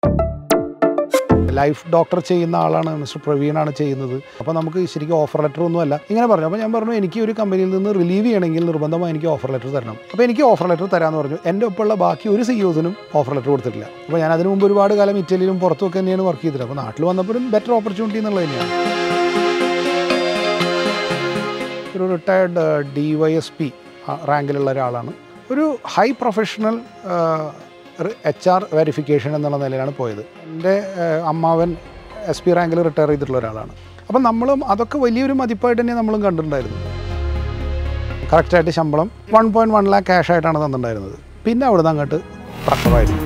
life doctor ചെയ്യുന്ന ആളാണ് mister പ്രവീണാണ് ചെയ്യുന്നത് അപ്പോൾ നമുക്ക് ശരിക്കും ഓഫർ ലെറ്റർ ഒന്നും അല്ല ഇങ്ങനെ പറഞ്ഞു അപ്പോൾ ഞാൻ പറഞ്ഞു എനിക്ക് ഒരു കമ്പനിയിൽ നിന്ന് റിലീവ് ചെയ്യണമെങ്കിൽ നിർബന്ധമായി എനിക്ക് ഓഫർ ലെറ്റർ തരണം അപ്പോൾ എനിക്ക് ഓഫർ ലെറ്റർ തരാമെന്ന് പറഞ്ഞു എൻ്റെ ഒപ്പമുള്ള ബാക്കി ഒരു സിഇഒസിനും ഓഫർ ലെറ്റർ കൊടുത്തിട്ടില്ല അപ്പോൾ ഞാൻ അതിന് മുമ്പ് ഒരുപാട് കാലം ഇറ്റലിയിലും പുറത്തുമൊക്കെ തന്നെയാണ് വർക്ക് ചെയ്തിട്ട് അപ്പോൾ നാട്ടിൽ വന്നപ്പോഴും ബെറ്റർ ഓപ്പർച്യൂണിറ്റി എന്നുള്ളത് തന്നെയാണ് ഒരു retired D Y S P റാങ്കിലുള്ള ഒരാളാണ് ഒരു high professional H R verification എന്നുള്ള നിലയിലാണ് പോയത് എൻ്റെ ഏഹ്, അമ്മാവൻ എസ് പി റാങ്കിൽ റിട്ടയർ ചെയ്തിട്ടുള്ള ഒരാളാണ് അപ്പം നമ്മളും അതൊക്കെ വലിയൊരു മതിപ്പായിട്ട് തന്നെ നമ്മളും കണ്ടിട്ടുണ്ടായിരുന്നു കറക്റ്റായിട്ട് ശമ്പളം one point one lakh cash ആയിട്ടാണ് തന്നിട്ടുണ്ടായിരുന്നത് പിന്നെ അവിടുന്ന് അങ്ങോട്ട് പ്രഷറായിരുന്നു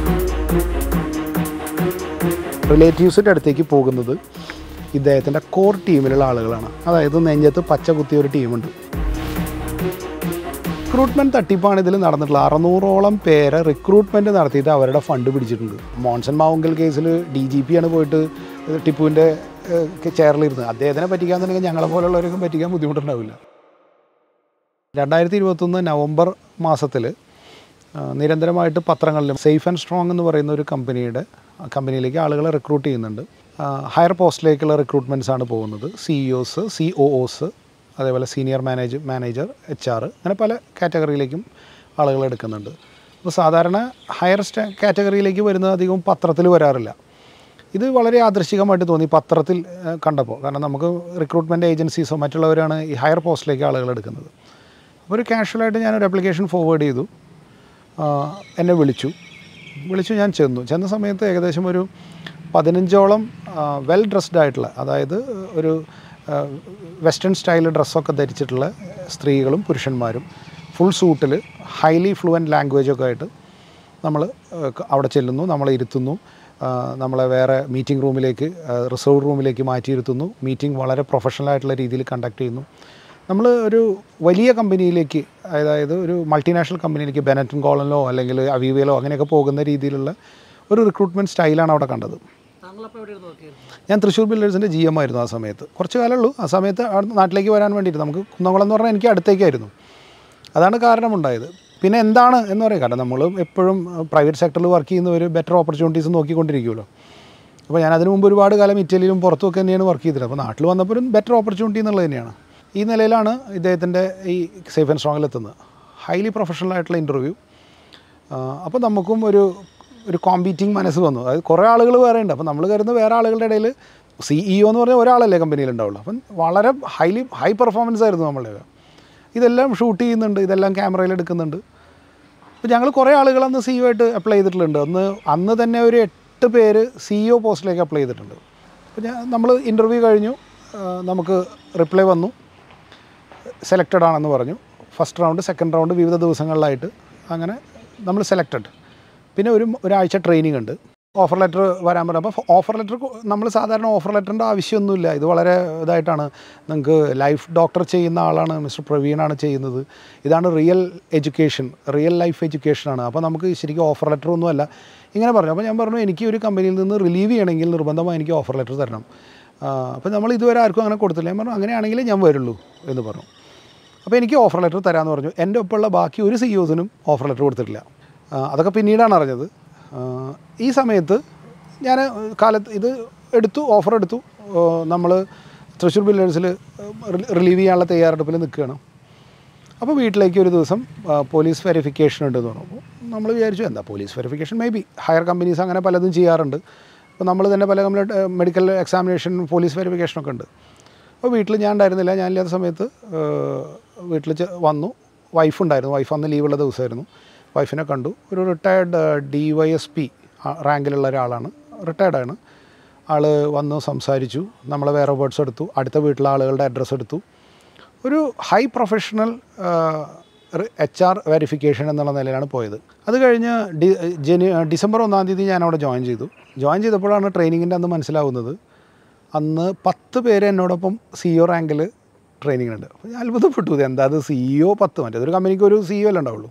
റിലേറ്റീവ്സിൻ്റെ അടുത്തേക്ക് പോകുന്നത് ഇദ്ദേഹത്തിൻ്റെ കോർ ടീമിലുള്ള ആളുകളാണ് അതായത് നെഞ്ചത്ത് പച്ച കുത്തിയ ഒരു ടീമുണ്ട് റിക്രൂട്ട്മെൻറ്റ് തട്ടിപ്പാണ് ഇതിൽ നടന്നിട്ടുള്ളത് അറുന്നൂറോളം പേരെ റിക്രൂട്ട്മെൻറ്റ് നടത്തിയിട്ട് അവരുടെ ഫണ്ട് പിടിച്ചിട്ടുണ്ട് മോൺസൺ മാവുങ്കൽ കേസിൽ ഡി ജി പി ആണ് പോയിട്ട് ടിപ്പുവിൻ്റെ ചെയറിലിരുന്നത് അദ്ദേഹത്തിനെ പറ്റിക്കാന്നുണ്ടെങ്കിൽ ഞങ്ങളെ പോലുള്ളവർക്കും പറ്റിക്കാൻ ബുദ്ധിമുട്ടുണ്ടാവില്ല രണ്ടായിരത്തി ഇരുപത്തൊന്ന് നവംബർ മാസത്തിൽ നിരന്തരമായിട്ട് പത്രങ്ങളിലും സേഫ് ആൻഡ് സ്ട്രോങ് എന്ന് പറയുന്ന ഒരു കമ്പനിയുടെ കമ്പനിയിലേക്ക് ആളുകളെ റിക്രൂട്ട് ചെയ്യുന്നുണ്ട് ഹയർ പോസ്റ്റിലേക്കുള്ള റിക്രൂട്ട്മെൻറ്റ്സ് ആണ് പോകുന്നത് സിഇഒസ് സി ഒ ഒസ് അതേപോലെ senior manage manager H R അങ്ങനെ പല കാറ്റഗറിയിലേക്കും ആളുകൾ എടുക്കുന്നുണ്ട് അപ്പോൾ സാധാരണ ഹയർ സ്റ്റാ കാറ്റഗറിയിലേക്ക് വരുന്നത് അധികവും പത്രത്തിൽ വരാറില്ല ഇത് വളരെ ആദർശികമായിട്ട് തോന്നി പത്രത്തിൽ ഏഹ്, കണ്ടപ്പോൾ കാരണം നമുക്ക് റിക്രൂട്ട്മെൻറ്റ് ഏജൻസീസോ മറ്റുള്ളവരാണ് ഈ ഹയർ പോസ്റ്റിലേക്ക് ആളുകൾ എടുക്കുന്നത് അപ്പോൾ ഒരു കാഷ്വലായിട്ട് ഞാനൊരു ആപ്ലിക്കേഷൻ ഫോർവേഡ് ചെയ്തു ആ, എന്നെ വിളിച്ചു വിളിച്ചു ഞാൻ ചെന്നു ചെന്ന സമയത്ത് ഏകദേശം ഒരു പതിനഞ്ചോളം വെൽ ഡ്രസ്ഡ് ആയിട്ടുള്ള അതായത് ഒരു വെസ്റ്റേൺ സ്റ്റൈൽ ഡ്രസ്സൊക്കെ ധരിച്ചിട്ടുള്ള സ്ത്രീകളും പുരുഷന്മാരും ഫുൾ സൂട്ടിൽ ഹൈലി ഫ്ലുവൻറ്റ് ലാംഗ്വേജൊക്കെ ആയിട്ട് നമ്മൾ അവിടെ ചെല്ലുന്നു നമ്മളെ ഇരുത്തുന്നു ആ, നമ്മളെ വേറെ മീറ്റിംഗ് റൂമിലേക്ക് റിസർവ് റൂമിലേക്ക് മാറ്റിയിരുത്തുന്നു മീറ്റിംഗ് വളരെ പ്രൊഫഷണൽ ആയിട്ടുള്ള രീതിയിൽ കണ്ടക്ട് ചെയ്യുന്നു നമ്മൾ ഒരു വലിയ കമ്പനിയിലേക്ക് അതായത് ഒരു മൾട്ടിനാഷണൽ കമ്പനിയിലേക്ക് ബെനറ്റൻ കോളനിലോ അല്ലെങ്കിൽ അവീവയിലോ അങ്ങനെയൊക്കെ പോകുന്ന രീതിയിലുള്ള ഒരു റിക്രൂട്ട്മെൻറ്റ് സ്റ്റൈലാണ് അവിടെ കണ്ടത് താങ്കളപ്പോൾ എവിടെ നോക്കിയിരുന്നു ഞാൻ തൃശ്ശൂർ ബിൽഡേഴ്സിൻ്റെ ജി എം ആയിരുന്നു ആ സമയത്ത് കുറച്ച് കാലമേ ഉള്ളൂ ആ സമയത്ത് അവിടെ നാട്ടിലേക്ക് വരാൻ വേണ്ടിയിട്ട് നമുക്ക് കുന്നംകുളം എന്ന് പറഞ്ഞാൽ എനിക്ക് അടുത്തേക്കായിരുന്നു അതാണ് കാരണമുണ്ടായത് പിന്നെ എന്താണ് എന്ന് പറയാം കാരണം നമ്മൾ എപ്പോഴും പ്രൈവറ്റ് സെക്ടറിൽ വർക്ക് ചെയ്യുന്നവർ ബെറ്റർ ഓപ്പർച്യൂണിറ്റീസ് നോക്കിക്കൊണ്ടിരിക്കുമല്ലോ അപ്പോൾ ഞാൻ അതിന് മുമ്പ് ഒരുപാട് കാലം ഇറ്റലിയിലും പുറത്തുമൊക്കെ തന്നെയാണ് വർക്ക് ചെയ്തിട്ട് അപ്പോൾ നാട്ടിൽ വന്നപ്പോഴും ബെറ്റർ ഓപ്പർച്യൂണിറ്റി എന്നുള്ളത് തന്നെയാണ് ഈ നിലയിലാണ് ഇദ്ദേഹത്തിൻ്റെ ഈ സേഫ് ആൻഡ് സ്ട്രോങ്ങിൽ എത്തുന്നത് ഹൈലി പ്രൊഫഷണൽ ആയിട്ടുള്ള ഇൻ്റർവ്യൂ അപ്പോൾ നമുക്കും ഒരു ഒരു കോമ്പീറ്റിംഗ് മനസ്സ് വന്നു അതായത് കുറേ ആളുകൾ വേറെ ഉണ്ട് അപ്പോൾ നമ്മൾ കരുതുന്ന വേറെ ആളുകളുടെ ഇടയിൽ സിഇഒ എന്ന് പറഞ്ഞാൽ ഒരാളല്ലേ കമ്പനിയിൽ ഉണ്ടാവുള്ളൂ അപ്പം വളരെ ഹൈലി ഹൈ പെർഫോമൻസ് ആയിരുന്നു നമ്മളുടെ ഇതെല്ലാം ഷൂട്ട് ചെയ്യുന്നുണ്ട് ഇതെല്ലാം ക്യാമറയിൽ എടുക്കുന്നുണ്ട് അപ്പോൾ ഞങ്ങൾ കുറേ ആളുകൾ അന്ന് സിഇഒ ആയിട്ട് അപ്ലൈ ചെയ്തിട്ടുണ്ട് അന്ന് അന്ന് തന്നെ ഒരു എട്ട് പേര് സിഇഒ പോസ്റ്റിലേക്ക് അപ്ലൈ ചെയ്തിട്ടുണ്ട് അപ്പോൾ ഞാൻ നമ്മൾ ഇൻ്റർവ്യൂ കഴിഞ്ഞു ആ, നമുക്ക് റിപ്ലൈ വന്നു സെലക്റ്റഡ് ആണെന്ന് പറഞ്ഞു ഫസ്റ്റ് റൗണ്ട് സെക്കൻഡ് റൗണ്ട് വിവിധ ദിവസങ്ങളിലായിട്ട് അങ്ങനെ നമ്മൾ സെലക്റ്റഡ് പിന്നെ ഒരു ഒരാഴ്ച ട്രെയിനിങ് ഉണ്ട് ഓഫർ ലെറ്റർ വരാൻ പറഞ്ഞു അപ്പോൾ ഓഫർ ലെറ്റർ നമ്മൾ സാധാരണ ഓഫർ ലെറ്ററിൻ്റെ ആവശ്യമൊന്നുമില്ല ഇത് വളരെ ഇതായിട്ടാണ് നിങ്ങൾക്ക് ലൈഫ് ഡോക്ടർ ചെയ്യുന്ന ആളാണ് മിസ്റ്റർ പ്രവീണാണ് ചെയ്യുന്നത് ഇതാണ് റിയൽ എഡ്യൂക്കേഷൻ റിയൽ ലൈഫ് എഡ്യൂക്കേഷനാണ് അപ്പോൾ നമുക്ക് ശരിക്കും ഓഫർ ലെറ്റർ ഒന്നുമല്ല ഇങ്ങനെ പറഞ്ഞു അപ്പോൾ ഞാൻ പറഞ്ഞു എനിക്ക് ഒരു കമ്പനിയിൽ നിന്ന് റിലീവ് ചെയ്യണമെങ്കിൽ നിർബന്ധമായി എനിക്ക് ഓഫർ ലെറ്റർ തരണം അപ്പോൾ നമ്മൾ ഇതുവരെ ആർക്കും അങ്ങനെ കൊടുത്തില്ല ഞാൻ പറഞ്ഞു അങ്ങനെയാണെങ്കിലേ ഞാൻ വരുള്ളൂ എന്ന് പറഞ്ഞു അപ്പോൾ എനിക്ക് ഓഫർ ലെറ്റർ തരാമെന്ന് പറഞ്ഞു എൻ്റെ ഒപ്പമുള്ള ബാക്കി ഒരു സിഇഒസിനും ഓഫർ ലെറ്റർ കൊടുത്തിട്ടില്ല ആ, അതൊക്കെ പിന്നീടാണ് അറിഞ്ഞത് ആ, ഈ സമയത്ത് ഞാൻ കാലത്ത് ഇത് എടുത്തു ഓഫർ എടുത്തു നമ്മൾ തൃശ്ശൂർ ബില്ലേഴ്സിൽ റിലീവ് ചെയ്യാനുള്ള തയ്യാറെടുപ്പിൽ നിൽക്കുകയാണ് അപ്പോൾ വീട്ടിലേക്ക് ഒരു ദിവസം ആ, പോലീസ് വെരിഫിക്കേഷൻ ഉണ്ടെന്ന് പറഞ്ഞു അപ്പോൾ നമ്മൾ വിചാരിച്ചു എന്താ police verification maybe hire companies അങ്ങനെ പലതും ചെയ്യാറുണ്ട് അപ്പോൾ നമ്മൾ തന്നെ പല കമ്പനി മെഡിക്കൽ എക്സാമിനേഷൻ പോലീസ് വെരിഫിക്കേഷനൊക്കെ ഉണ്ട് അപ്പോൾ വീട്ടിൽ ഞാൻ ഉണ്ടായിരുന്നില്ല ഞാനില്ലാത്ത സമയത്ത് വീട്ടിൽ വന്നു വൈഫ് ഉണ്ടായിരുന്നു വൈഫ് അന്ന് ലീവുള്ള ദിവസമായിരുന്നു വൈഫിനെ കണ്ടു ഒരു retired D Y S P റാങ്കിലുള്ള ഒരാളാണ് റിട്ടയർഡാണ് ആൾ വന്നു സംസാരിച്ചു നമ്മളെ വേറെ വേർഡ്സ് എടുത്തു അടുത്ത വീട്ടിലെ ആളുകളുടെ അഡ്രസ്സ് എടുത്തു ഒരു high professional H R verification എന്നുള്ള നിലയിലാണ് പോയത് അത് കഴിഞ്ഞ് ഡി ജനു ഡിസംബർ ഒന്നാം തീയതി ഞാൻ അവിടെ ജോയിൻ ചെയ്തു ജോയിൻ ചെയ്തപ്പോഴാണ് ട്രെയിനിങ്ങിൻ്റെ അന്ന് മനസ്സിലാവുന്നത് അന്ന് പത്ത് പേര് എന്നോടൊപ്പം സിഇഒ റാങ്കിൽ ട്രെയിനിങ് ഉണ്ട് അപ്പോൾ ഞാൻ അത്ഭുതപ്പെട്ടു ഇത് എന്താ അത് സിഇഒ പത്ത് മറ്റേ ഒരു കമ്പനിക്ക് ഒരു സിഇഒ അല്ലേ ഉണ്ടാവുള്ളൂ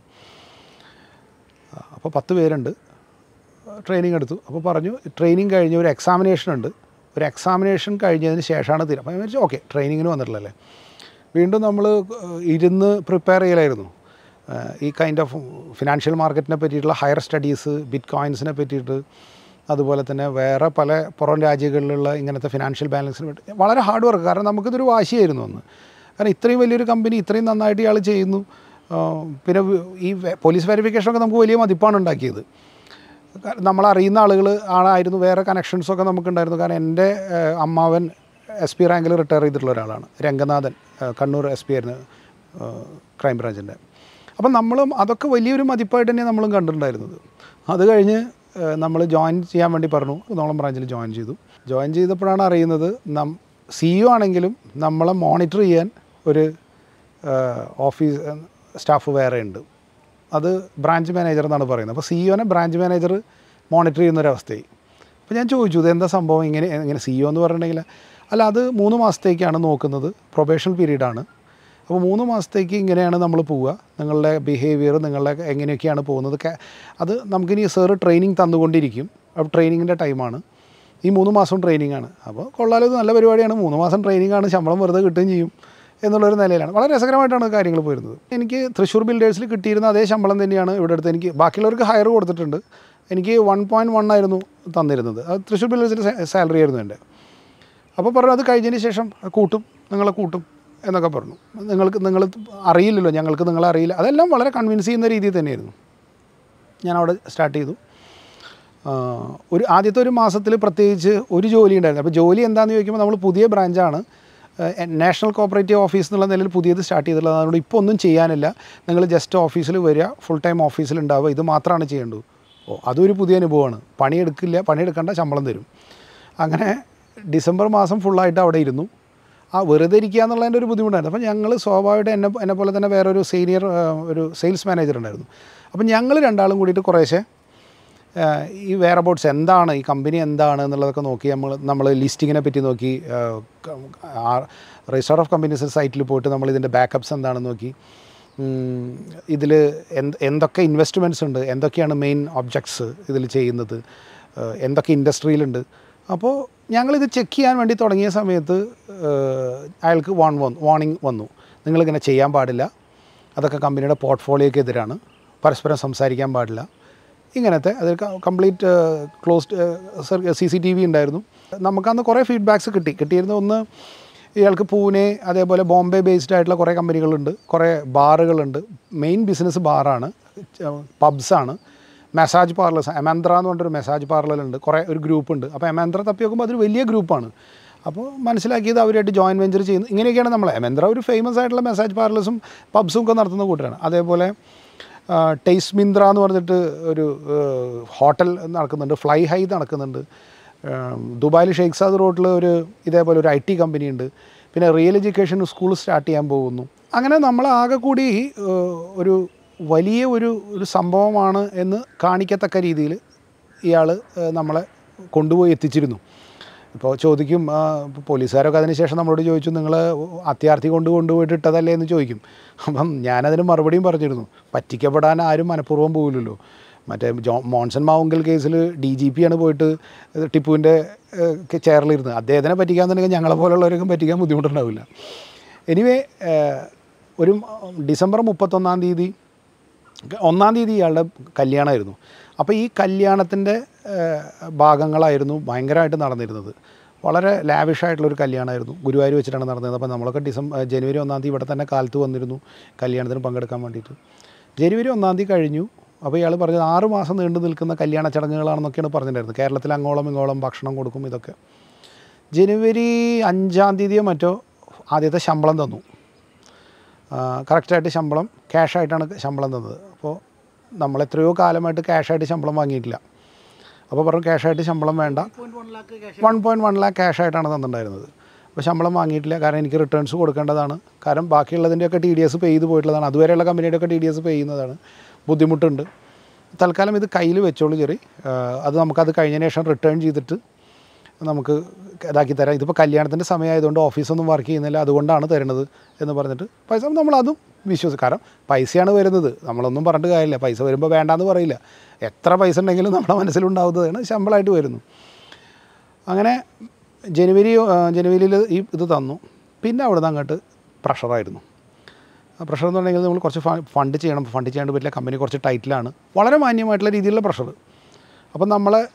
അപ്പോൾ പത്ത് പേരുണ്ട് ട്രെയിനിങ് എടുത്തു അപ്പോൾ പറഞ്ഞു ട്രെയിനിങ് കഴിഞ്ഞ് ഒരു എക്സാമിനേഷൻ ഉണ്ട് ഒരു എക്സാമിനേഷൻ കഴിഞ്ഞതിന് ശേഷമാണ് തീരുക അപ്പോൾ ഞാൻ വിചാരിച്ചു ഓക്കെ ട്രെയിനിങ്ങിന് വന്നിട്ടുള്ളല്ലേ വീണ്ടും നമ്മൾ ഇരുന്ന് പ്രിപ്പയർ ചെയ്യലായിരുന്നു ഏഹ് ഈ കൈൻഡ് ഓഫ് ഫിനാൻഷ്യൽ മാർക്കറ്റിനെ പറ്റിയിട്ടുള്ള ഹയർ സ്റ്റഡീസ് ബിറ്റ് കോയിൻസിനെ പറ്റിയിട്ട് അതുപോലെ തന്നെ വേറെ പല പുറം രാജ്യങ്ങളിലുള്ള ഇങ്ങനത്തെ ഫിനാൻഷ്യൽ ബാലൻസിന് വേണ്ടി വളരെ ഹാർഡ് വർക്ക് കാരണം നമുക്കിതൊരു വാശിയായിരുന്നു അന്ന് കാരണം ഇത്രയും വലിയൊരു കമ്പനി ഇത്രയും നന്നായിട്ട് ഇയാൾ ചെയ്യുന്നു ആ, പിന്നെ വി- ഈ വെ- പോലീസ് വെരിഫിക്കേഷനൊക്കെ നമുക്ക് വലിയ മതിപ്പാണ് ഉണ്ടാക്കിയത് കാരണം നമ്മളറിയുന്ന ആളുകൾ ആണായിരുന്നു വേറെ കണക്ഷൻസൊക്കെ നമുക്കുണ്ടായിരുന്നു കാരണം എൻ്റെ ഏഹ്, അമ്മാവൻ എസ് പി റാങ്കിൽ റിട്ടയർ ചെയ്തിട്ടുള്ള ഒരാളാണ് രംഗനാഥൻ ഏഹ്, കണ്ണൂർ എസ് പി ആയിരുന്നു ഏഹ്, ക്രൈം ബ്രാഞ്ചിൻ്റെ അപ്പം നമ്മളും അതൊക്കെ വലിയൊരു മതിപ്പായിട്ട് തന്നെ നമ്മളും കണ്ടിട്ടുണ്ടായിരുന്നത് അത് കഴിഞ്ഞ് നമ്മൾ ജോയിൻ ചെയ്യാൻ വേണ്ടി പറഞ്ഞു കുന്നോളം ബ്രാഞ്ചിൽ ജോയിൻ ചെയ്തു ജോയിൻ ചെയ്തപ്പോഴാണ് അറിയുന്നത് നം സി യു ആണെങ്കിലും നമ്മളെ മോണിറ്റർ ചെയ്യാൻ ഒരു ഏഹ്, ഓഫീസ് സ്റ്റാഫ് വേറെ ഉണ്ട് അത് ബ്രാഞ്ച് മാനേജർ എന്നാണ് പറയുന്നത് അപ്പോൾ സിഇഒനെ ബ്രാഞ്ച് മാനേജർ മോണിറ്റർ ചെയ്യുന്നൊരവസ്ഥയായി അപ്പോൾ ഞാൻ ചോദിച്ചു ഇതെന്താ സംഭവം ഇങ്ങനെ ഇങ്ങനെ സിഇഒ എന്ന് പറഞ്ഞിട്ടുണ്ടെങ്കിൽ അല്ല അത് മൂന്ന് മാസത്തേക്കാണ് നോക്കുന്നത് പ്രൊബേഷൻ പീരീഡാണ് അപ്പോൾ മൂന്ന് മാസത്തേക്ക് ഇങ്ങനെയാണ് നമ്മൾ പോവുക നിങ്ങളുടെ ബിഹേവിയർ നിങ്ങളുടെ എങ്ങനെയൊക്കെയാണ് പോകുന്നത് ക- അത് നമുക്കിനി സാറ് ട്രെയിനിങ് തന്നുകൊണ്ടിരിക്കും അപ്പോൾ ട്രെയിനിങ്ങിൻ്റെ ടൈമാണ് ഈ മൂന്ന് മാസം ട്രെയിനിങ് ആണ് അപ്പോൾ കൊള്ളാലോ ഇത് നല്ല പരിപാടിയാണ് മൂന്ന് മാസം ട്രെയിനിങ് ആണ് ശമ്പളം വെറുതെ കിട്ടുകയും ചെയ്യും എന്നുള്ളൊരു നിലയിലാണ് വളരെ രസകരമായിട്ടാണ് കാര്യങ്ങൾ പോയിരുന്നത് എനിക്ക് തൃശ്ശൂർ ബിൽഡേഴ്സിൽ കിട്ടിയിരുന്ന അതേ ശമ്പളം തന്നെയാണ് ഇവിടെ അടുത്ത് എനിക്ക് ബാക്കിയുള്ളവർക്ക് ഹയർ കൊടുത്തിട്ടുണ്ട് എനിക്ക് വൺ പോയിൻറ്റ് വൺ ആയിരുന്നു തന്നിരുന്നത് അത് തൃശ്ശൂർ ബിൽഡേഴ്സിൽ സാലറി ആയിരുന്നു എൻ്റെ അപ്പോൾ പറഞ്ഞു അത് കഴിഞ്ഞതിന് ശേഷം കൂട്ടും നിങ്ങളെ കൂട്ടും എന്നൊക്കെ പറഞ്ഞു നിങ്ങൾക്ക് നിങ്ങൾ അറിയില്ലല്ലോ ഞങ്ങൾക്ക് നിങ്ങളെ അറിയില്ല അതെല്ലാം വളരെ കൺവിൻസ് ചെയ്യുന്ന രീതിയിൽ തന്നെയായിരുന്നു ഞാൻ അവിടെ സ്റ്റാർട്ട് ചെയ്തു ആ, ഒരു ആദ്യത്തെ ഒരു മാസത്തിൽ പ്രത്യേകിച്ച് ഒരു ജോലി ഉണ്ടായിരുന്നു അപ്പോൾ ജോലി എന്താണെന്ന് ചോദിക്കുമ്പോൾ നമ്മൾ പുതിയ ബ്രാഞ്ചാണ് നാഷണൽ കോപ്പറേറ്റീവ് ഓഫീസ് എന്നുള്ള നിലയിൽ പുതിയത് സ്റ്റാർട്ട് ചെയ്തിട്ടുള്ളത് അതുകൊണ്ട് ഇപ്പോൾ ഒന്നും ചെയ്യാനില്ല നിങ്ങൾ ജസ്റ്റ് ഓഫീസിൽ വരിക ഫുൾ ടൈം ഓഫീസിൽ ഉണ്ടാവുക ഇത് മാത്രമാണ് ചെയ്യേണ്ടത് ഓ അതൊരു പുതിയ അനുഭവമാണ് പണിയെടുക്കില്ല പണിയെടുക്കേണ്ട ശമ്പളം തരും അങ്ങനെ ഡിസംബർ മാസം ഫുള്ളായിട്ട് അവിടെ ഇരുന്നു ആ വെറുതെ ഇരിക്കുക എന്നുള്ളതിൻ്റെ ഒരു ബുദ്ധിമുട്ടായിരുന്നു അപ്പോൾ ഞങ്ങൾ സ്വാഭാവികമായിട്ട് എന്നെ എന്നെ പോലെ തന്നെ വേറൊരു സീനിയർ ഒരു സെയിൽസ് മാനേജർ ഉണ്ടായിരുന്നു അപ്പം ഞങ്ങൾ രണ്ടാളും കൂടിയിട്ട് കുറേശ്ശെ ആഹ് ഈ വെയർ അബൌട്ട്സ് എന്താണ് ഈ കമ്പനി എന്താണ് എന്നുള്ളതൊക്കെ നോക്കി നമ്മൾ നമ്മൾ ലിസ്റ്റിങ്ങിനെ പറ്റി നോക്കി രജിസ്റ്റർ ഓഫ് കമ്പനീസ് സൈറ്റിൽ പോയിട്ട് നമ്മൾ ഇതിൻ്റെ ബാക്കപ്സ് എന്താണെന്ന് നോക്കി ഇതിൽ എന്ത് എന്തൊക്കെ ഇൻവെസ്റ്റ്മെൻറ്റ്സ് ഉണ്ട് എന്തൊക്കെയാണ് മെയിൻ ഒബ്ജക്ട്സ് ഇതിൽ ചെയ്യുന്നത് ആഹ് എന്തൊക്കെ ഇൻഡസ്ട്രിയിലുണ്ട് അപ്പോൾ ഞങ്ങളിത് ചെക്ക് ചെയ്യാൻ വേണ്ടി തുടങ്ങിയ സമയത്ത് ആഹ് അയാൾക്ക് വാൺ വന്നു വാണിംഗ് വന്നു നിങ്ങളിങ്ങനെ ചെയ്യാൻ പാടില്ല അതൊക്കെ കമ്പനിയുടെ പോർട്ട്ഫോളിയോയ്ക്ക് എതിരാണ് പരസ്പരം സംസാരിക്കാൻ പാടില്ല ഇങ്ങനത്തെ അത് complete closed C C T V ഉണ്ടായിരുന്നു നമുക്കന്ന് കുറേ ഫീഡ്ബാക്സ് കിട്ടി കിട്ടിയിരുന്ന ഒന്ന് ഇയാൾക്ക് പൂനെ അതേപോലെ ബോംബെ ബേസ്ഡ് ആയിട്ടുള്ള കുറേ കമ്പനികളുണ്ട് കുറേ ബാറുകളുണ്ട് മെയിൻ ബിസിനസ് ബാറാണ് പബ്സാണ് മസാജ് പാർലേഴ്സ് എമേന്ദ്ര എന്ന് പറഞ്ഞൊരു മസാജ് പാർലറുണ്ട് കുറേ ഒരു ഗ്രൂപ്പ് ഉണ്ട് അപ്പോൾ എമേന്ദ്ര തപ്പി നോക്കുമ്പോൾ അതൊരു വലിയ ഗ്രൂപ്പാണ് അപ്പോൾ മനസ്സിലാക്കിയത് അവരായിട്ട് ജോയിൻ വെഞ്ചർ ചെയ്യുന്നു ഇങ്ങനെയൊക്കെയാണ് നമ്മൾ എമേന്ദ്ര ഒരു ഫേമസ് ആയിട്ടുള്ള മസാജ് പാർലേഴ്സും പബ്സും ഒക്കെ നടത്തുന്ന കൂട്ടരാണ് അതേപോലെ ടേസ്റ്റ് മിന്ത്ര എന്ന് പറഞ്ഞിട്ട് ഒരു ഹോട്ടൽ നടക്കുന്നുണ്ട് ഫ്ലൈ ഹൈ നടക്കുന്നുണ്ട് ദുബായിൽ ഷെയ്ഖ്സാദ് റോഡിൽ ഒരു ഇതേപോലെ ഒരു ഐ ടി കമ്പനി ഉണ്ട് പിന്നെ റിയൽ എഡ്യൂക്കേഷൻ സ്കൂൾ സ്റ്റാർട്ട് ചെയ്യാൻ പോകുന്നു അങ്ങനെ നമ്മൾ ആകെ കൂടി ഏഹ്, ഒരു വലിയ ഒരു ഒരു സംഭവമാണ് എന്ന് കാണിക്കത്തക്ക രീതിയിൽ ഇയാൾ നമ്മളെ കൊണ്ടുപോയി എത്തിച്ചിരുന്നു ഇപ്പോൾ ചോദിക്കും ആ, ഇപ്പോൾ പോലീസുകാരൊക്കെ അതിന് ശേഷം നമ്മളോട് ചോദിച്ചു നിങ്ങൾ അത്യാർത്ഥി കൊണ്ട് കൊണ്ടുപോയിട്ട് ഇട്ടതല്ലേ എന്ന് ചോദിക്കും അപ്പം ഞാനതിന് മറുപടിയും പറഞ്ഞിരുന്നു പറ്റിക്കപ്പെടാൻ ആരും മനഃപൂർവ്വം പോകില്ലല്ലോ മറ്റേ ജോ മോൺസൺ മാവുങ്കൽ കേസിൽ ഡി ജി പി ആണ് പോയിട്ട് ടിപ്പുവിൻ്റെ ചെയറിലിരുന്നത് അദ്ദേഹത്തിനെ പറ്റിക്കാന്നുണ്ടെങ്കിൽ ഞങ്ങളെ പോലുള്ളവർക്കും പറ്റിക്കാൻ ബുദ്ധിമുട്ടുണ്ടാവില്ല എനിവേ ഒരു ഡിസംബർ മുപ്പത്തൊന്നാം തീയതി ഒന്നാം തീയതി ഇയാളുടെ കല്യാണമായിരുന്നു അപ്പോൾ ഈ കല്യാണത്തിൻ്റെ ഭാഗങ്ങളായിരുന്നു ഭയങ്കരമായിട്ട് നടന്നിരുന്നത് വളരെ ലാവിഷായിട്ടുള്ളൊരു കല്യാണമായിരുന്നു ഗുരുവായൂർ വെച്ചിട്ടാണ് നടന്നത് അപ്പോൾ നമ്മളൊക്കെ ഡിസംബർ ജനുവരി ഒന്നാം തീയതി ഇവിടെ തന്നെ കാലത്ത് വന്നിരുന്നു കല്യാണത്തിന് പങ്കെടുക്കാൻ വേണ്ടിയിട്ട് ജനുവരി ഒന്നാം തീയതി കഴിഞ്ഞു അപ്പോൾ ഇയാൾ പറഞ്ഞത് ആറ് മാസം നീണ്ടു നിൽക്കുന്ന കല്യാണ ചടങ്ങുകളാണെന്നൊക്കെയാണ് പറഞ്ഞിട്ടുണ്ടായിരുന്നത് കേരളത്തിൽ അങ്ങോളം ഇങ്ങോളം ഭക്ഷണം കൊടുക്കും ഇതൊക്കെ ജനുവരി അഞ്ചാം തീയതിയോ മറ്റോ ആദ്യത്തെ ശമ്പളം തന്നു കറക്റ്റായിട്ട് ശമ്പളം ക്യാഷായിട്ടാണ് ശമ്പളം തന്നത് അപ്പോൾ നമ്മൾ എത്രയോ കാലമായിട്ട് ക്യാഷായിട്ട് ശമ്പളം വാങ്ങിയിട്ടില്ല അപ്പോൾ പറഞ്ഞു ക്യാഷായിട്ട് ശമ്പളം വേണ്ട point one lakh cash one point one lakh ക്യാഷായിട്ടാണ് തന്നിട്ടുണ്ടായിരുന്നത് അപ്പോൾ ശമ്പളം വാങ്ങിയിട്ടില്ല കാരണം എനിക്ക് റിട്ടേൺസ് കൊടുക്കേണ്ടതാണ് കാരണം ബാക്കിയുള്ളതിൻ്റെയൊക്കെ ടി ഡി എസ് പേ ചെയ്ത് പോയിട്ടുള്ളതാണ് അതുവരെയുള്ള കമ്പനിയുടെയൊക്കെ ടി ഡി എസ് പേ ചെയ്യുന്നതാണ് ബുദ്ധിമുട്ടുണ്ട് തൽക്കാലം ഇത് കയ്യിൽ വെച്ചോളൂ ചെറി അത് നമുക്കത് കഴിഞ്ഞതിന് ശേഷം റിട്ടേൺ ചെയ്തിട്ട് നമുക്ക് ഇതാക്കി തരാം ഇതിപ്പോൾ കല്യാണത്തിൻ്റെ സമയമായതുകൊണ്ട് ഓഫീസൊന്നും വർക്ക് ചെയ്യുന്നില്ല അതുകൊണ്ടാണ് തരുന്നത് എന്ന് പറഞ്ഞിട്ട് പൈസ നമ്മളതും വിശ്വസിക്കും കാരണം പൈസയാണ് വരുന്നത് നമ്മളൊന്നും പറഞ്ഞിട്ട് കാര്യമില്ല പൈസ വരുമ്പോൾ വേണ്ടാന്ന് പറയില്ല എത്ര പൈസ ഉണ്ടെങ്കിലും നമ്മുടെ മനസ്സിലുണ്ടാവുന്നതാണ് ശമ്പളമായിട്ട് വരുന്നു അങ്ങനെ ജനുവരി ജനുവരിയിൽ ഈ ഇത് തന്നു പിന്നെ അവിടെ നിന്ന് അങ്ങോട്ട് പ്രഷറായിരുന്നു പ്രഷർ എന്ന് പറഞ്ഞെങ്കിൽ നമ്മൾ കുറച്ച് ഫ- ഫണ്ട് ചെയ്യണം ഫണ്ട് ചെയ്യാണ്ട് പറ്റില്ല കമ്പനി കുറച്ച് ടൈറ്റിലാണ് വളരെ മാന്യമായിട്ടുള്ള രീതിയിലുള്ള പ്രഷർ അപ്പം നമ്മളെ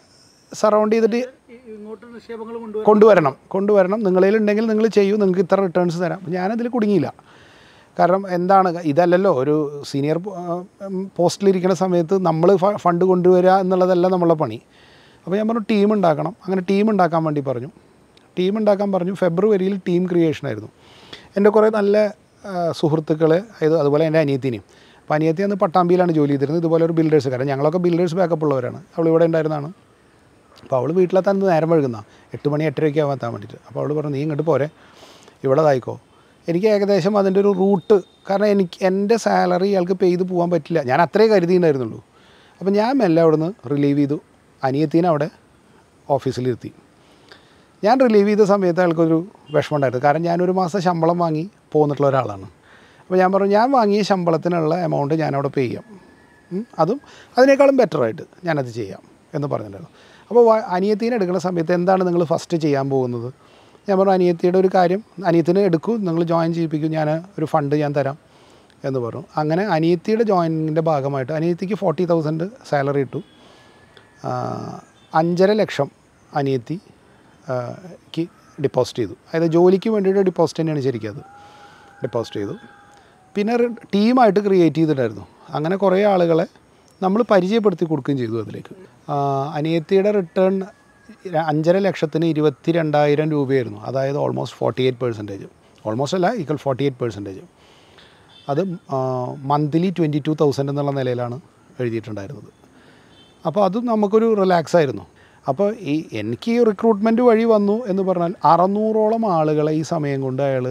സറൗണ്ട് ചെയ്തിട്ട് ഈ- ഇങ്ങോട്ട് നിക്ഷേപങ്ങൾ കൊണ്ടുവരാൻ കൊണ്ടുവരണം കൊണ്ടുവരണം നിങ്ങളതിലുണ്ടെങ്കിൽ നിങ്ങൾ ചെയ്യൂ നിങ്ങൾക്ക് ഇത്ര റിട്ടേൺസ് തരാം അപ്പോൾ ഞാനതിൽ കുടുങ്ങിയില്ല കാരണം എന്താണ് ഇതല്ലല്ലോ ഒരു സീനിയർ പോസ്റ്റിലിരിക്കുന്ന സമയത്ത് നമ്മൾ ഫണ്ട് കൊണ്ടുവരിക എന്നുള്ളതല്ല നമ്മളെ പണി അപ്പോൾ ഞാൻ പറഞ്ഞു ടീം ഉണ്ടാക്കണം അങ്ങനെ ടീം ഉണ്ടാക്കാൻ വേണ്ടി പറഞ്ഞു ടീം ഉണ്ടാക്കാൻ പറഞ്ഞു ഫെബ്രുവരിയിൽ ടീം ക്രിയേഷൻ ആയിരുന്നു എൻ്റെ കുറേ നല്ല സുഹൃത്തുക്കൾ ഇത് അതുപോലെ എൻ്റെ അനിയത്തിനെയും അപ്പോൾ അനിയത്തി അന്ന് പട്ടാമ്പിയിലാണ് ജോലി ചെയ്തിരുന്നത് ഇതുപോലെ ഒരു ബിൽഡേഴ്സ് കാരണം ഞങ്ങളൊക്കെ ബിൽഡേഴ്സ് ബാക്കപ്പ് ഉള്ളവരാണ് അവൾ ഇവിടെ ഉണ്ടായിരുന്നതാണ് അപ്പോൾ അവൾ വീട്ടിലെത്താൻ നേരം വഴുകുന്ന എട്ട് മണി എട്ടരയ്ക്ക് ആവാൻ എത്താൻ വേണ്ടിയിട്ട് അപ്പോൾ അവൾ പറഞ്ഞു നീ ഇങ്ങോട്ട് പോരെ ഇവിടെ ഇതായിക്കോ എനിക്ക് ഏകദേശം അതിൻ്റെ ഒരു റൂട്ട് കാരണം എനിക്ക് എൻ്റെ സാലറി ഇയാൾക്ക് പേ ചെയ്ത് പോകാൻ പറ്റില്ല ഞാൻ അത്രേ കരുതിയിട്ടുണ്ടായിരുന്നുള്ളൂ അപ്പോൾ ഞാൻ മെല്ലെ അവിടെ നിന്ന് റിലീവ് ചെയ്തു അനിയത്തീനെ അവിടെ ഓഫീസിലിരുത്തി ഞാൻ റിലീവ് ചെയ്ത സമയത്ത് അയാൾക്കൊരു വിഷമം ഉണ്ടായിരുന്നു കാരണം ഞാനൊരു മാസം ശമ്പളം വാങ്ങി പോന്നിട്ടുള്ള ഒരാളാണ് അപ്പോൾ ഞാൻ പറഞ്ഞു ഞാൻ വാങ്ങിയ ശമ്പളത്തിനുള്ള എമൗണ്ട് ഞാനവിടെ പേ ചെയ്യാം ഉം, അതും അതിനേക്കാളും ബെറ്ററായിട്ട് ഞാനത് ചെയ്യാം എന്ന് പറഞ്ഞിട്ടുണ്ടായിരുന്നു അപ്പോൾ വ- അനിയത്തീനെ എടുക്കുന്ന സമയത്ത് എന്താണ് നിങ്ങൾ ഫസ്റ്റ് ചെയ്യാൻ പോകുന്നത് ഞാൻ പറഞ്ഞു അനിയത്തിയുടെ ഒരു കാര്യം അനിയത്തിനെ എടുക്കൂ നിങ്ങൾ ജോയിൻ ചെയ്യിപ്പിക്കൂ ഞാൻ ഒരു ഫണ്ട് ഞാൻ തരാം എന്ന് പറഞ്ഞു അങ്ങനെ അനിയത്തിയുടെ ജോയിനിങ്ങിൻ്റെ ഭാഗമായിട്ട് അനിയത്തിക്ക് ഫോർട്ടി തൗസൻഡ് സാലറി ഇട്ടു ആ, അഞ്ചര ലക്ഷം അനിയത്തി ആ, ക്ക് ഡിപ്പോസിറ്റ് ചെയ്തു അതായത് ജോലിക്ക് വേണ്ടിയിട്ട് ഡിപ്പോസിറ്റ് തന്നെയാണ് ശരിക്കും അത് ഡിപ്പോസിറ്റ് ചെയ്തു പിന്നെ റി- ടീമായിട്ട് ക്രിയേറ്റ് ചെയ്തിട്ടായിരുന്നു അങ്ങനെ കുറേ ആളുകളെ നമ്മൾ പരിചയപ്പെടുത്തി കൊടുക്കുകയും ചെയ്തു അതിലേക്ക് ആ, അനിയത്തിയുടെ റിട്ടേൺ അഞ്ചര ലക്ഷത്തിന് ഇരുപത്തി രണ്ടായിരം രൂപയായിരുന്നു അതായത് almost forty eight percentage almost അല്ല ഈക്വൽ ഫോർട്ടി എയ്റ്റ് പെർസെൻറ്റേജ് അത് മന്ത്ലി ട്വൻറ്റി ടു തൗസൻഡ് എന്നുള്ള നിലയിലാണ് എഴുതിയിട്ടുണ്ടായിരുന്നത് അപ്പോൾ അതും നമുക്കൊരു റിലാക്സ് ആയിരുന്നു അപ്പോൾ ഈ എനിക്ക് ഈ റിക്രൂട്ട്മെൻറ്റ് വഴി വന്നു എന്ന് പറഞ്ഞാൽ അറുന്നൂറോളം ആളുകളെ ഈ സമയം കൊണ്ട് അയാൾ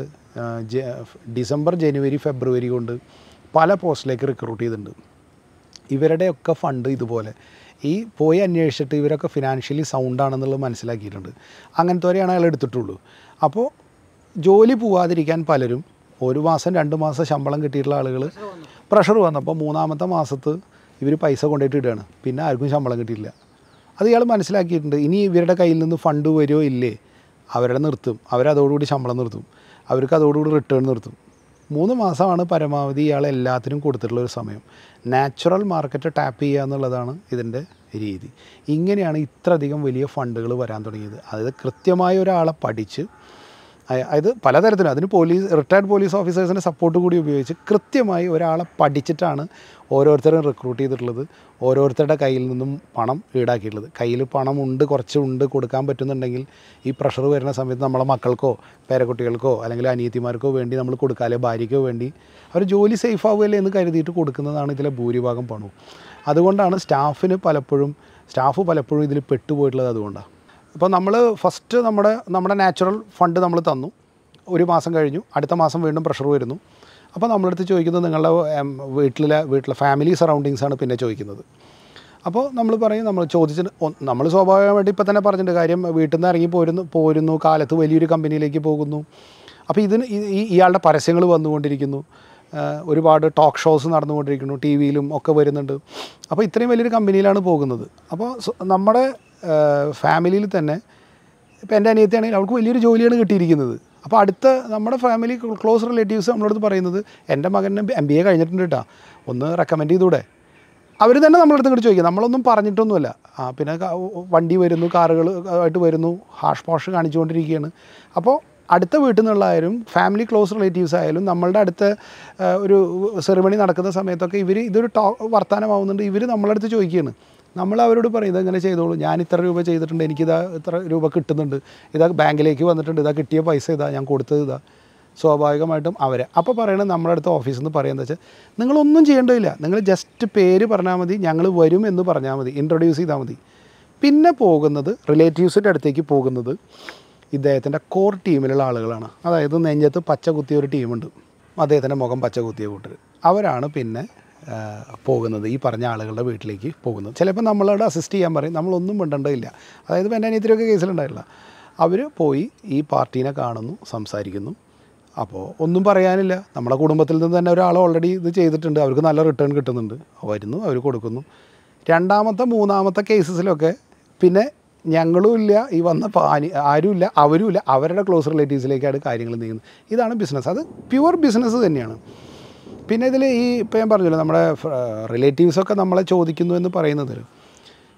ഡിസംബർ ജനുവരി ഫെബ്രുവരി കൊണ്ട് പല പോസ്റ്റിലേക്ക് റിക്രൂട്ട് ചെയ്തിട്ടുണ്ട് ഇവരുടെയൊക്കെ ഫണ്ട് ഇതുപോലെ ഈ പോയി അന്വേഷിച്ചിട്ട് ഇവരൊക്കെ ഫിനാൻഷ്യലി സൗണ്ട് ആണെന്നുള്ളത് മനസ്സിലാക്കിയിട്ടുണ്ട് അങ്ങനത്തെവരെയാണ് അയാൾ എടുത്തിട്ടുള്ളൂ അപ്പോൾ ജോലി പോവാതിരിക്കാൻ പലരും ഒരു മാസം രണ്ട് മാസം ശമ്പളം കിട്ടിയിട്ടുള്ള ആളുകൾ പ്രഷർ വന്നപ്പോൾ മൂന്നാമത്തെ മാസത്ത് ഇവർ പൈസ കൊണ്ടുപോയിട്ട് ഇടുകയാണ് പിന്നെ ആർക്കും ശമ്പളം കിട്ടിയില്ല അത് ഇയാൾ മനസ്സിലാക്കിയിട്ടുണ്ട് ഇനി ഇവരുടെ കയ്യിൽ നിന്ന് ഫണ്ട് വരുമോ ഇല്ലേ അവരുടെ നിർത്തും അവരതോടുകൂടി ശമ്പളം നിർത്തും അവർക്ക് അതോടുകൂടി റിട്ടേൺ നിർത്തും മൂന്ന് മാസമാണ് പരമാവധി ഇയാൾ എല്ലാത്തിനും കൊടുത്തിട്ടുള്ള ഒരു സമയം നാച്ചുറൽ മാർക്കറ്റ് ടാപ്പ് ചെയ്യുക എന്നുള്ളതാണ് ഇതിൻ്റെ രീതി ഇങ്ങനെയാണ് ഇത്രയധികം വലിയ ഫണ്ടുകൾ വരാൻ തുടങ്ങിയത് അതായത് കൃത്യമായ ഒരാളെ പഠിച്ച് അയ- അതായത് പലതരത്തിലും അതിന് പോലീസ് റിട്ടയർഡ് പോലീസ് ഓഫീസേഴ്സിൻ്റെ സപ്പോർട്ട് കൂടി ഉപയോഗിച്ച് കൃത്യമായി ഒരാളെ പഠിച്ചിട്ടാണ് ഓരോരുത്തരും റിക്രൂട്ട് ചെയ്തിട്ടുള്ളത് ഓരോരുത്തരുടെ കയ്യിൽ നിന്നും പണം ഈടാക്കിയിട്ടുള്ളത് കയ്യിൽ പണം ഉണ്ട് കുറച്ച് ഉണ്ട് കൊടുക്കാൻ പറ്റുന്നുണ്ടെങ്കിൽ ഈ പ്രഷർ വരുന്ന സമയത്ത് നമ്മളെ മക്കൾക്കോ പേരക്കുട്ടികൾക്കോ അല്ലെങ്കിൽ അനിയത്തിമാർക്കോ വേണ്ടി നമ്മൾ കൊടുക്കുക അല്ലെങ്കിൽ ഭാര്യയ്ക്കോ വേണ്ടി അവർ ജോലി സേഫ് ആവുകയല്ലേ എന്ന് കരുതിയിട്ട് കൊടുക്കുന്നതാണ് ഇതിലെ ഭൂരിഭാഗം പണവും അതുകൊണ്ടാണ് സ്റ്റാഫിന് പലപ്പോഴും സ്റ്റാഫ് പലപ്പോഴും ഇതിൽ പെട്ടുപോയിട്ടുള്ളത് അതുകൊണ്ടാണ് അപ്പോൾ നമ്മൾ ഫസ്റ്റ് നമ്മുടെ നമ്മുടെ നാച്ചുറൽ ഫണ്ട് നമ്മൾ തന്നു ഒരു മാസം കഴിഞ്ഞു അടുത്ത മാസം വീണ്ടും പ്രഷർ വരുന്നു അപ്പോൾ നമ്മളടുത്ത് ചോദിക്കുന്നത് നിങ്ങളുടെ എം, വീട്ടിലെ വീട്ടിലെ ഫാമിലി സറൗണ്ടിങ്സ് ആണ് പിന്നെ ചോദിക്കുന്നത് അപ്പോൾ നമ്മൾ പറയും നമ്മൾ ചോദിച്ചിട്ട് ഒ- നമ്മൾ സ്വാഭാവികമായിട്ട് ഇപ്പോൾ തന്നെ പറഞ്ഞിട്ടുണ്ട് കാര്യം വീട്ടിൽ നിന്ന് ഇറങ്ങി പോരുന്നു പോരുന്നു കാലത്ത് വലിയൊരു കമ്പനിയിലേക്ക് പോകുന്നു അപ്പോൾ ഇതിന് ഈ- ഈ ഇയാളുടെ പരസ്യങ്ങൾ വന്നുകൊണ്ടിരിക്കുന്നു ആ, ഒരുപാട് ടോക്ക് ഷോസ് നടന്നുകൊണ്ടിരിക്കുന്നു ടി വിയിലും ഒക്കെ വരുന്നുണ്ട് അപ്പോൾ ഇത്രയും വലിയൊരു കമ്പനിയിലാണ് പോകുന്നത് അപ്പോൾ സ- നമ്മുടെ ഫാമിലിയിൽ തന്നെ ഇപ്പോൾ എൻ്റെ അനിയത്തിയാണെങ്കിൽ അവൾക്ക് വലിയൊരു ജോലിയാണ് കിട്ടിയിരിക്കുന്നത് അപ്പോൾ അടുത്ത നമ്മുടെ ഫാമിലി ക്ലോസ് റിലേറ്റീവ്സ് നമ്മളടുത്ത് പറയുന്നത് എൻ്റെ മകന് എം ബി എ കഴിഞ്ഞിട്ടുണ്ട് കേട്ടോ ഒന്ന് റെക്കമെൻഡ് ചെയ്തൂടെ അവർ തന്നെ നമ്മളടുത്ത് ഇങ്ങോട്ട് ചോദിക്കുക നമ്മളൊന്നും പറഞ്ഞിട്ടൊന്നുമല്ല ആ പിന്നെ ക- വണ്ടി വരുന്നു കാറുകൾ ആയിട്ട് വരുന്നു ഹാഷ് പോഷ് കാണിച്ചുകൊണ്ടിരിക്കുകയാണ് അപ്പോൾ അടുത്ത വീട്ടിൽ നിന്നുള്ളായാലും ഫാമിലി ക്ലോസ് റിലേറ്റീവ്സ് ആയാലും നമ്മളുടെ അടുത്ത ആ, ഒരു സെറിമണി നടക്കുന്ന സമയത്തൊക്കെ ഇവർ ഇതൊരു ടോ വർത്തമാനമാവുന്നുണ്ട് ഇവർ നമ്മളടുത്ത് ചോദിക്കുകയാണ് നമ്മൾ അവരോട് പറയും ഇതെങ്ങനെ ചെയ്തോളൂ ഞാൻ ഇത്ര രൂപ ചെയ്തിട്ടുണ്ട് എനിക്കിതാ ഇത്ര രൂപ കിട്ടുന്നുണ്ട് ഇതാ ബാങ്കിലേക്ക് വന്നിട്ടുണ്ട് ഇതാ കിട്ടിയ പൈസ ഇതാ ഞാൻ കൊടുത്തത് ഇതാ സ്വാഭാവികമായിട്ടും അവരെ അപ്പോൾ പറയണത് നമ്മുടെ അടുത്ത ഓഫീസിൽ നിന്ന് പറയുന്നത് വെച്ചാൽ നിങ്ങളൊന്നും ചെയ്യേണ്ടതില്ല നിങ്ങൾ ജസ്റ്റ് പേര് പറഞ്ഞാൽ മതി ഞങ്ങൾ വരും എന്ന് പറഞ്ഞാൽ മതി ഇൻട്രൊഡ്യൂസ് ചെയ്താൽ മതി പിന്നെ പോകുന്നത് റിലേറ്റീവ്സിൻ്റെ അടുത്തേക്ക് പോകുന്നത് ഇദ്ദേഹത്തിൻ്റെ കോർ ടീമിലുള്ള ആളുകളാണ് അതായത് നെഞ്ചത്ത് പച്ച കുത്തിയ ഒരു ടീമുണ്ട് അദ്ദേഹത്തിൻ്റെ മുഖം പച്ച കുത്തിയ കൂട്ടർ അവരാണ് പിന്നെ ആ, പോകുന്നത് ഈ പറഞ്ഞ ആളുകളുടെ വീട്ടിലേക്ക് പോകുന്നത് ചിലപ്പോൾ നമ്മളോട് അസിസ്റ്റ് ചെയ്യാൻ പറയും നമ്മളൊന്നും മിണ്ടേണ്ടതില്ല അതായത് ഇപ്പോൾ എൻ്റെ അനിയത്തിലൊക്കെ കേസിലുണ്ടായില്ല അവർ പോയി ഈ പാർട്ടീനെ കാണുന്നു സംസാരിക്കുന്നു അപ്പോൾ ഒന്നും പറയാനില്ല നമ്മുടെ കുടുംബത്തിൽ നിന്ന് തന്നെ ഒരാൾ ഓൾറെഡി ഇത് ചെയ്തിട്ടുണ്ട് അവർക്ക് നല്ല റിട്ടേൺ കിട്ടുന്നുണ്ട് വരുന്നു അവർ കൊടുക്കുന്നു രണ്ടാമത്തെ മൂന്നാമത്തെ കേസസിലൊക്കെ പിന്നെ ഞങ്ങളും ഇല്ല ഈ വന്ന പാനി ആരുമില്ല അവരുമില്ല അവരുടെ ക്ലോസ് റിലേറ്റീവ്സിലേക്കാണ് കാര്യങ്ങൾ നീങ്ങുന്നത് ഇതാണ് ബിസിനസ് അത് പ്യുവർ ബിസിനസ് തന്നെയാണ് പിന്നെ ഇതിൽ ഈ ഇപ്പോൾ ഞാൻ പറഞ്ഞല്ലോ നമ്മുടെ റിലേറ്റീവ്സൊക്കെ നമ്മളെ ചോദിക്കുന്നു എന്ന് പറയുന്നതിൽ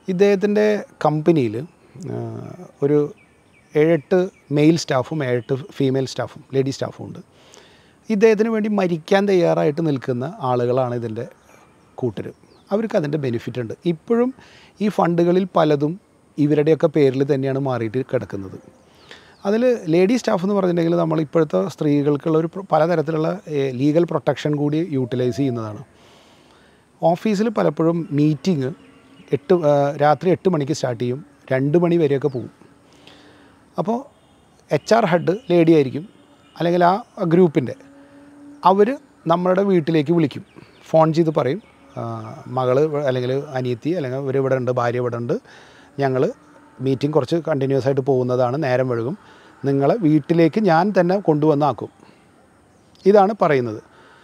ഇദ്ദേഹത്തിൻ്റെ കമ്പനിയിൽ ഒരു ഏഴെട്ട് മെയിൽ സ്റ്റാഫും ഏഴെട്ട് ഫീമെയിൽ സ്റ്റാഫും ലേഡി സ്റ്റാഫും ഉണ്ട് ഇദ്ദേഹത്തിന് വേണ്ടി മരിക്കാൻ തയ്യാറായിട്ട് നിൽക്കുന്ന ആളുകളാണ് ഇതിൻ്റെ കൂട്ടർ അവർക്ക് അതിൻ്റെ ബെനിഫിറ്റ് ഉണ്ട് ഇപ്പോഴും ഈ ഫണ്ടുകളിൽ പലതും ഇവരുടെയൊക്കെ പേരിൽ തന്നെയാണ് മാറിയിട്ട് കിടക്കുന്നത് അതിൽ ലേഡി സ്റ്റാഫ് എന്ന് പറഞ്ഞിട്ടുണ്ടെങ്കിൽ നമ്മൾ ഇപ്പോഴത്തെ സ്ത്രീകൾക്കുള്ള ഒരു പ്ര- പലതരത്തിലുള്ള ലീഗൽ പ്രൊട്ടക്ഷൻ കൂടി യൂട്ടിലൈസ് ചെയ്യുന്നതാണ് ഓഫീസിൽ പലപ്പോഴും മീറ്റിംഗ് എട്ട് ആ, രാത്രി എട്ട് മണിക്ക് സ്റ്റാർട്ട് ചെയ്യും രണ്ട് മണി വരെയൊക്കെ പോകും അപ്പോൾ എച്ച് ആർ ഹെഡ് ലേഡി ആയിരിക്കും അല്ലെങ്കിൽ ആ ഗ്രൂപ്പിൻ്റെ അവർ നമ്മളുടെ വീട്ടിലേക്ക് വിളിക്കും ഫോൺ ചെയ്ത് പറയും ആ, മകള് ഇവ- അല്ലെങ്കിൽ അനിയത്തി അല്ലെങ്കിൽ ഇവർ ഇവിടെ ഉണ്ട് ഭാര്യ ഇവിടെ ഉണ്ട് ഞങ്ങൾ മീറ്റിംഗ് കുറച്ച് കണ്ടിന്യൂസ് ആയിട്ട് പോകുന്നതാണ് നേരം വഴുകും നിങ്ങളെ വീട്ടിലേക്ക് ഞാൻ തന്നെ കൊണ്ടുവന്നാക്കും ഇതാണ് പറയുന്നത്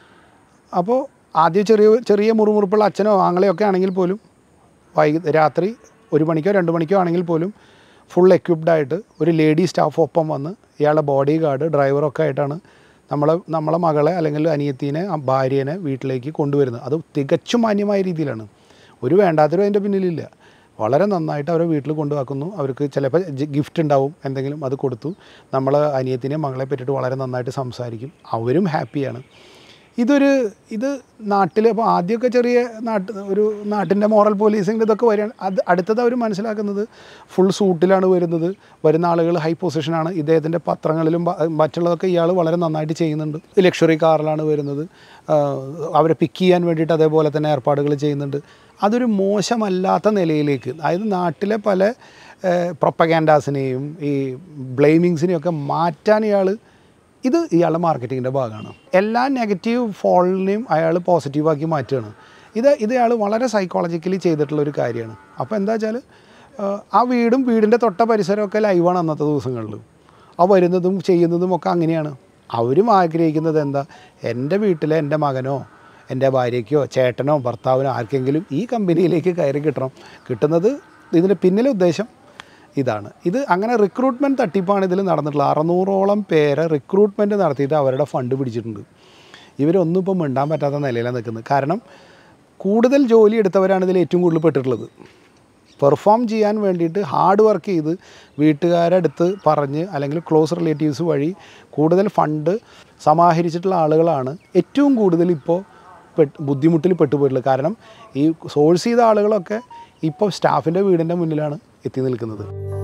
അപ്പോൾ ആദ്യം ചെറിയ ചെറിയ മുറുമുറുപ്പുള്ള അച്ഛനോ ആങ്ങളെയൊക്കെ ആണെങ്കിൽ പോലും വൈകി രാത്രി ഒരു മണിക്കോ രണ്ട് മണിക്കോ ആണെങ്കിൽ പോലും ഫുൾ എക്വിപ്ഡ് ആയിട്ട് ഒരു ലേഡി സ്റ്റാഫ് ഒപ്പം വന്ന് ഇയാളുടെ ബോഡി ഗാർഡ് ഡ്രൈവറൊക്കെ ആയിട്ടാണ് നമ്മളെ നമ്മളെ മകളെ അല്ലെങ്കിൽ അനിയത്തീനെ ആ ഭാര്യേനെ വീട്ടിലേക്ക് കൊണ്ടുവരുന്നത് അത് തികച്ചും മാന്യമായ രീതിയിലാണ് ഒരു വേണ്ടാത്തരും അതിൻ്റെ പിന്നിലില്ല വളരെ നന്നായിട്ട് അവരെ വീട്ടിൽ കൊണ്ടുവാക്കുന്നു അവർക്ക് ചിലപ്പോൾ ഗിഫ്റ്റ് ഉണ്ടാവും എന്തെങ്കിലും അത് കൊടുത്തു നമ്മൾ അനിയത്തിനെ മകളെ പറ്റിയിട്ട് വളരെ നന്നായിട്ട് സംസാരിക്കും അവരും ഹാപ്പിയാണ് ഇതൊരു ഇത് നാട്ടിൽ അപ്പോൾ ആദ്യമൊക്കെ ചെറിയ നാട്ട് ഒരു നാട്ടിൻ്റെ മോറൽ പോലീസിൻ്റെ ഇതൊക്കെ വരികയാണ് അത് അടുത്തത് അവർ മനസ്സിലാക്കുന്നത് ഫുൾ സൂട്ടിലാണ് വരുന്നത് വരുന്ന ആളുകൾ ഹൈ പൊസിഷനാണ് ഇദ്ദേഹത്തിൻ്റെ പത്രങ്ങളിലും ബ- മറ്റുള്ളതൊക്കെ ഇയാൾ വളരെ നന്നായിട്ട് ചെയ്യുന്നുണ്ട് ലക്ഷറി കാറിലാണ് വരുന്നത് ആ, അവരെ പിക്ക് ചെയ്യാൻ വേണ്ടിയിട്ട് അതേപോലെ തന്നെ ഏർപ്പാടുകൾ ചെയ്യുന്നുണ്ട് അതൊരു മോശമല്ലാത്ത നിലയിലേക്ക് അതായത് നാട്ടിലെ പല പ്രൊപ്പഗാൻഡാസിനെയും ഈ ബ്ലെയിമിങ്സിനെയും ഒക്കെ മാറ്റാൻ ഇയാൾ ഇത് ഇയാളുടെ മാർക്കറ്റിങ്ങിൻ്റെ ഭാഗമാണ് എല്ലാ നെഗറ്റീവ് ഫോളിനെയും അയാൾ പോസിറ്റീവാക്കി മാറ്റുകയാണ് ഇത് ഇത് അയാൾ വളരെ സൈക്കോളജിക്കലി ചെയ്തിട്ടുള്ള ഒരു കാര്യമാണ് അപ്പോൾ എന്താ വെച്ചാൽ ആ വീടും വീടിൻ്റെ തൊട്ട പരിസരമൊക്കെ ലൈവാണ് അന്നത്തെ ദിവസങ്ങളിൽ ആ വരുന്നതും ചെയ്യുന്നതും ഒക്കെ അങ്ങനെയാണ് അവരും ആഗ്രഹിക്കുന്നത് എന്താ എൻ്റെ വീട്ടിലെ എൻ്റെ മകനോ എൻ്റെ ഭാര്യയ്ക്കോ ചേട്ടനോ ഭർത്താവിനോ ആർക്കെങ്കിലും ഈ കമ്പനിയിലേക്ക് കയറി കിട്ടണം കിട്ടുന്നത് ഇതിന് പിന്നിലെ ഉദ്ദേശം ഇതാണ് ഇത് അങ്ങനെ റിക്രൂട്ട്മെൻറ്റ് തട്ടിപ്പാണ് ഇതിൽ നടന്നിട്ടുള്ളത് അറുന്നൂറോളം പേരെ റിക്രൂട്ട്മെൻറ്റ് നടത്തിയിട്ട് അവരുടെ ഫണ്ട് പിടിച്ചിട്ടുണ്ട് ഇവരൊന്നും ഇപ്പം മിണ്ടാൻ പറ്റാത്ത നിലയിലാണ് നിൽക്കുന്നത് കാരണം കൂടുതൽ ജോലി എടുത്തവരാണ് ഇതിൽ ഏറ്റവും കൂടുതൽ പെട്ടിട്ടുള്ളത് പെർഫോം ചെയ്യാൻ വേണ്ടിയിട്ട് ഹാർഡ് വർക്ക് ചെയ്ത് വീട്ടുകാരെ അടുത്ത് പറഞ്ഞ് അല്ലെങ്കിൽ ക്ലോസ് റിലേറ്റീവ്സ് വഴി കൂടുതൽ ഫണ്ട് സമാഹരിച്ചിട്ടുള്ള ആളുകളാണ് ഏറ്റവും കൂടുതൽ ഇപ്പോൾ പെട്ട് ബുദ്ധിമുട്ടിൽ പെട്ടുപോയിട്ടുള്ളത് കാരണം ഈ സോഴ്സ് ചെയ്ത ആളുകളൊക്കെ ഇപ്പോൾ സ്റ്റാഫിൻ്റെ വീടിൻ്റെ മുന്നിലാണ് എത്തി നിൽക്കുന്നത്